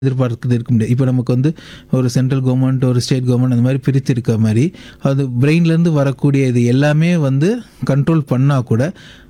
எதிர்பார்க்குறது இருக்க முடியாது இப்போ நமக்கு வந்து ஒரு சென்ட்ரல் கவர்மெண்ட் ஒரு ஸ்டேட் கவர்மெண்ட் அந்த மாதிரி பிரித்து இருக்க மாதிரி அது பிரெயின்லேருந்து வரக்கூடிய இது எல்லாமே வந்து கண்ட்ரோல் பண்ணால் கூட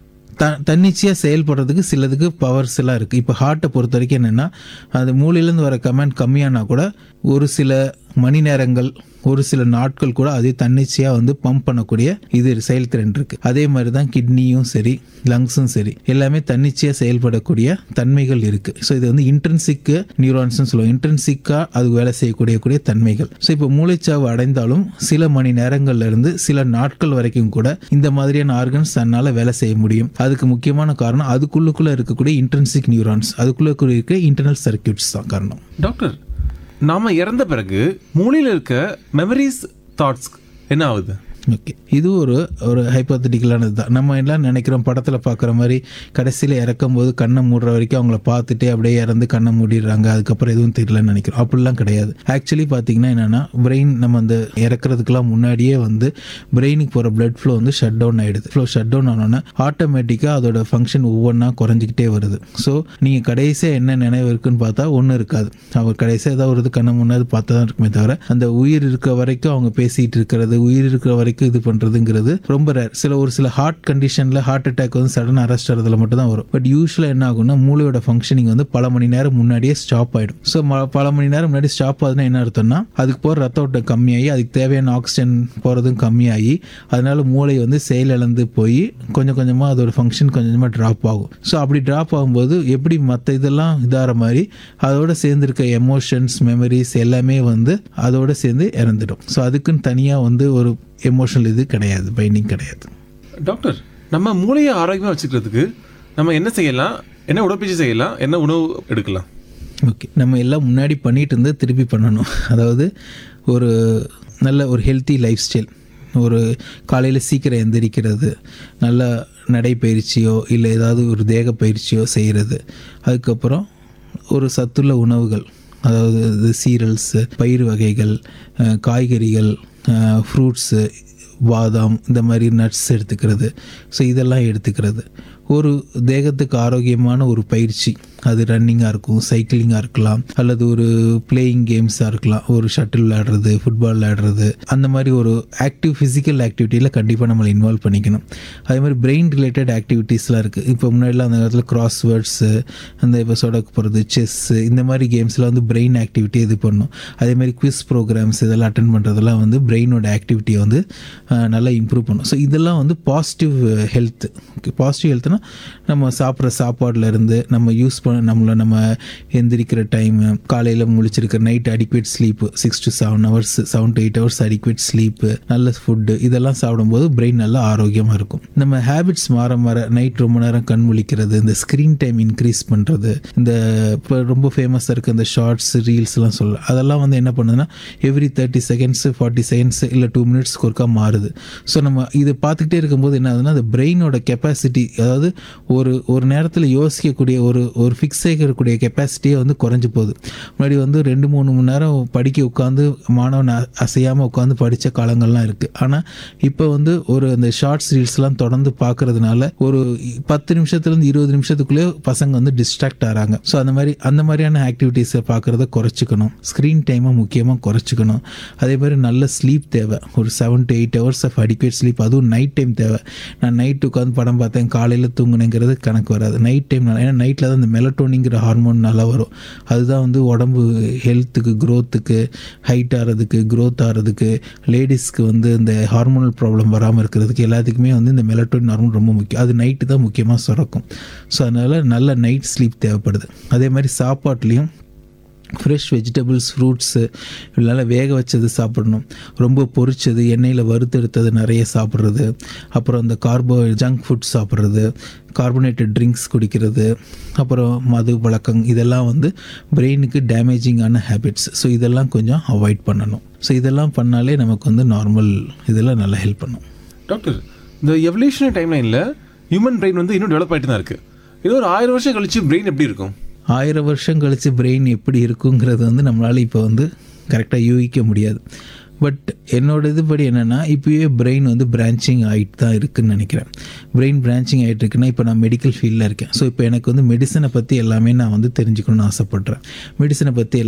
த தன்னிச்சையாக செயல்படுறதுக்கு சிலதுக்கு பவர்ஸ் எல்லாம் இருக்குது இப்போ ஹார்ட்டை பொறுத்த வரைக்கும் என்னென்னா அது மூளையிலேருந்து வர கமெண்ட் கம்மியானா கூட ஒரு சில மணி நேரங்கள் ஒரு சில நாட்கள் கூட அதே தன்னிச்சையாக வந்து பம்ப் பண்ணக்கூடிய இது செயல்திறன் இருக்குது அதே மாதிரி தான் கிட்னியும் சரி லங்ஸும் சரி எல்லாமே தன்னிச்சையாக செயல்படக்கூடிய தன்மைகள் இருக்குது ஸோ இது வந்து இன்ட்ரென்சிக்கு நியூரான்ஸ்னு சொல்லுவோம் இன்ட்ரென்சிக்காக அது வேலை செய்யக்கூடிய கூடிய தன்மைகள் ஸோ இப்போ மூளைச்சாவு அடைந்தாலும் சில மணி நேரங்கள்ல இருந்து சில நாட்கள் வரைக்கும் கூட இந்த மாதிரியான ஆர்கன்ஸ் தன்னால் வேலை செய்ய முடியும் அதுக்கு முக்கியமான காரணம் அதுக்குள்ளுக்குள்ளே இருக்கக்கூடிய இன்ட்ரென்சிக் நியூரான்ஸ் அதுக்குள்ளே இருக்க இன்டர்னல் சர்க்கியூட்ஸ் தான் காரணம் டாக்டர் நாம இறந்த பிறகு மூளையில இருக்க மெமரிஸ் தாட்ஸ் என்ன ஆகுது ஓகே இது ஒரு ஒரு ஹைப்போத்தட்டிக்கலானது தான் நம்ம எல்லாம் நினைக்கிறோம் படத்தில் பார்க்குற மாதிரி கடைசியில் இறக்கும் போது கண்ணை மூடுற வரைக்கும் அவங்கள பார்த்துட்டே அப்படியே இறந்து கண்ணை மூடிடுறாங்க அதுக்கப்புறம் எதுவும் தெரியலன்னு நினைக்கிறோம் அப்படிலாம் கிடையாது ஆக்சுவலி பார்த்தீங்கன்னா என்னென்னா பிரெயின் நம்ம அந்த இறக்குறதுக்கெல்லாம் முன்னாடியே வந்து பிரெயினுக்கு போகிற blood flow வந்து ஷட் டவுன் ஆகிடுது ஃப்ளோ ஷட் டவுன் ஆனோன்னா ஆட்டோமேட்டிக்காக அதோட ஃபங்க்ஷன் ஒவ்வொன்றா குறைஞ்சிக்கிட்டே வருது ஸோ நீங்கள் கடைசியாக என்ன நினைவு இருக்குன்னு பார்த்தா ஒன்றும் இருக்காது அவர் கடைசியாக ஏதாவது ஒரு இது கண்ணை முன்னாடி பார்த்தா தான் இருக்குமே தவிர அந்த உயிர் இருக்க வரைக்கும் அவங்க பேசிகிட்டு இருக்கிறது உயிர் இருக்கிற வரைக்கும் இது பண்ணுறதுங்கிறது ரொம்ப ரேர் சில ஒரு சில ஹார்ட் கண்டிஷனில் ஹார்ட் அட்டாக் வந்து சடன் அரெஸ்ட் ஆகிறதுல மட்டும் தான் வரும் பட் யூஸ்வலாக என்ன ஆகும்னா மூளையோட ஃபங்க்ஷனிங் வந்து பல மணி நேரம் முன்னாடியே ஸ்டாப் ஆகிடும் ஸோ பல மணி நேரம் முன்னாடி ஸ்டாப் ஆகுதுன்னா என்ன அர்த்தம்னா அதுக்கு போகிற ரத்த ஓட்டம் கம்மியாகி அதுக்கு தேவையான ஆக்சிஜன் போகிறதும் கம்மியாகி அதனால மூளை வந்து செயலிழந்து போய் கொஞ்சம் கொஞ்சமாக அதோட ஃபங்க்ஷன் கொஞ்சம் கொஞ்சமாக ட்ராப் ஆகும் ஸோ அப்படி ட்ராப் ஆகும்போது எப்படி மற்ற இதெல்லாம் இதாகிற மாதிரி அதோட சேர்ந்துருக்க எமோஷன்ஸ் மெமரிஸ் எல்லாமே வந்து அதோட சேர்ந்து இறந்துடும் ஸோ அதுக்குன்னு தனியாக வந்து ஒரு எமோஷனல் இது கிடையாது பைண்டிங் கிடையாது டாக்டர் நம்ம மூளையை ஆரோக்கியமா வச்சுக்கிறதுக்கு நம்ம என்ன செய்யலாம் என்ன உடற்பயிற்சி செய்யலாம் என்ன உணவு எடுக்கலாம் ஓகே நம்ம எல்லாம் முன்னாடி பண்ணிட்டு இருந்து திருப்பி பண்ணணும் அதாவது ஒரு நல்ல ஒரு ஹெல்த்தி லைஃப் ஸ்டைல் ஒரு காலையில் சீக்கிரம் எந்திரிக்கிறது நல்ல நடைப்பயிற்சியோ இல்லை ஏதாவது ஒரு தேக பயிற்சியோ செய்கிறது அதுக்கப்புறம் ஒரு சத்துள்ள உணவுகள் அதாவது சீரல்ஸு பயிர் வகைகள் அஹ், காய்கறிகள் ஃப்ரூட்ஸு பாதாம் இந்த மாதிரி நட்ஸ் எடுத்துக்கிறது ஸோ இதெல்லாம் எடுத்துக்கிறது ஒரு தேகத்துக்கு ஆரோக்கியமான ஒரு பயிற்சி அது ரன்னிங்காக இருக்கும் சைக்கிளிங்காக இருக்கலாம் அல்லது ஒரு பிளேயிங் கேம்ஸாக இருக்கலாம் ஒரு ஷட்டில் விளையாடுறது ஃபுட்பால் விளையாடுறது அந்த மாதிரி ஒரு ஆக்டிவ் ஃபிசிக்கல் ஆக்டிவிட்டியில் கண்டிப்பாக நம்மளை இன்வால்வ் பண்ணிக்கணும் அதே மாதிரி பிரெயின் ரிலேட்டட் ஆக்டிவிட்டீஸ்லாம் இருக்குது இப்போ முன்னாடிலாம் அந்த காலத்தில் கிராஸ் வேர்ட்ஸு அந்த இப்போ சொடக்கு போகிறது செஸ்ஸு இந்த மாதிரி கேம்ஸில் வந்து பிரெயின் ஆக்டிவிட்டி இது பண்ணும் அதே மாதிரி குவிஸ் ப்ரோக்ராம்ஸ் இதெல்லாம் அட்டன் பண்ணுறதெல்லாம் வந்து பிரெயினோட ஆக்டிவிட்டியை வந்து அஹ், நல்லா இம்ப்ரூவ் பண்ணும் ஸோ இதெல்லாம் வந்து பாசிட்டிவ் ஹெல்த் பாசிட்டிவ் ஹெல்த்னா நம்ம சாப்பிட்ற சாப்பாடுல இருந்து நம்ம யூஸ் பண்ண நம்மளை நம்ம எந்திரிக்கிற டைமு காலையில் முழிச்சிருக்கிற night adequate sleep six to seven hours seven to eight hours adequate sleep நல்ல ஃபுட்டு இதெல்லாம் சாப்பிடும்போது பிரெயின் நல்லா ஆரோக்கியமாக இருக்கும் நம்ம ஹேபிட்ஸ் மாற மாற நைட் ரொம்ப நேரம் கண் முழிக்கிறது இந்த ஸ்க்ரீன் டைம் இன்க்ரீஸ் பண்ணுறது இந்த இப்போ ரொம்ப ஃபேமஸாக இருக்க இந்த ஷார்ட்ஸ் ரீல்ஸ்லாம் சொல்லலாம் அதெல்லாம் வந்து என்ன பண்ணுதுன்னா every thirty seconds forty seconds இல்லை டூ மினிட்ஸ்க்கு ஒருக்கா மாறுது ஸோ நம்ம இது பார்த்துக்கிட்டே இருக்கும்போது என்ன ஆகுதுன்னா அந்த பிரெயினோட கெப்பாசிட்டி அதாவது ஒரு ஒரு நேரத்தில் யோசிக்கக்கூடிய ஒரு ஒரு ஃபிக்ஸ் ஆகிக்கக்கூடிய கெப்பாசிட்டியே வந்து குறைஞ்சு போகுது முன்னாடி வந்து ரெண்டு மூணு மணி நேரம் படிக்க உட்காந்து மாணவன் அ- அசையாமல் உட்காந்து படித்த காலங்கள்லாம் இருக்குது ஆனால் இப்போ வந்து ஒரு அந்த ஷார்ட்ஸ் ரீல்ஸ்லாம் தொடர்ந்து பார்க்கறதுனால ஒரு பத்து நிமிஷத்துலேருந்து இருபது நிமிஷத்துக்குள்ளே பசங்க வந்து டிஸ்ட்ராக்ட் ஆகிறாங்க ஸோ அந்த மாதிரி அந்த மாதிரியான ஆக்டிவிட்டீஸை பார்க்குறத குறைச்சிக்கணும் ஸ்க்ரீன் டைமை முக்கியமாக குறைச்சிக்கணும் அதே மாதிரி நல்ல ஸ்லீப் தேவை ஒரு seven to eight hours of adequate sleep அதுவும் நைட் டைம் தேவை நான் நைட் உட்காந்து படம் பார்த்தேன் காலையில் தூங்குனேங்கிறது கணக்கு வராது நைட் டைம் ஏன்னா நைட்டில் தான் இந்த மெலட்டோனிங்கிற ஹார்மோன் நல்லா வரும் அதுதான் வந்து உடம்பு ஹெல்த்துக்கு க்ரோத்துக்கு ஹைட் ஆகிறதுக்கு க்ரோத் ஆகிறதுக்கு லேடிஸ்க்கு வந்து இந்த ஹார்மோனல் ப்ராப்ளம் வராமல் இருக்கிறதுக்கு எல்லாத்துக்குமே வந்து இந்த மெலட்டோனின் ஹார்மோன் ரொம்ப முக்கியம் அது நைட்டு தான் முக்கியமாக சுரக்கும் ஸோ அதனால் நல்ல நைட் ஸ்லீப் தேவைப்படுது அதே மாதிரி சாப்பாட்லேயும் ஃப்ரெஷ் வெஜிடபிள்ஸ் ஃப்ரூட்ஸு நல்லா வேக வச்சது சாப்பிடணும் ரொம்ப பொரிச்சது எண்ணெயில் வறுத்தெடுத்தது நிறைய சாப்பிட்றது அப்புறம் இந்த கார்போ ஜங்க் ஃபுட் சாப்பிட்றது கார்பனேட்டட் ட்ரிங்க்ஸ் குடிக்கிறது அப்புறம் மது பழக்கம் இதெல்லாம் வந்து பிரெயினுக்கு டேமேஜிங்கான ஹேபிட்ஸ் ஸோ இதெல்லாம் கொஞ்சம் அவாய்ட் பண்ணணும் ஸோ இதெல்லாம் பண்ணாலே நமக்கு வந்து நார்மல் இதெல்லாம் நல்லா ஹெல்ப் பண்ணும் டாக்டர் இந்த எவல்யூஷனரி டைம்லைனில் ஹியூமன் பிரெயின் வந்து இன்னும் டெவலப் ஆகிட்டு தான் இருக்கு இது ஒரு ஆயிரம் வருஷம் கழிச்சு பிரெயின் எப்படி இருக்கும் ஆயிரம் வருஷம் கழித்து பிரெயின் எப்படி இருக்குங்கிறது வந்து நம்மளால் இப்போ வந்து கரெக்டாக யூகிக்க முடியாது பட் என்னோட இதுபடி என்னென்னா இப்போயே பிரெயின் வந்து பிரான்ச்சிங் ஆகிட்டு தான் இருக்குன்னு நினைக்கிறேன் பிரெயின் பிரான்ச்சிங் ஆகிட்டு இருக்குன்னா இப்போ நான் மெடிக்கல் ஃபீல்டில் இருக்கேன் ஸோ இப்போ எனக்கு வந்து மெடிசனை பற்றி எல்லாமே நான் வந்து தெரிஞ்சுக்கணும்னு ஆசைப்பட்றேன் மெடிசனை பற்றி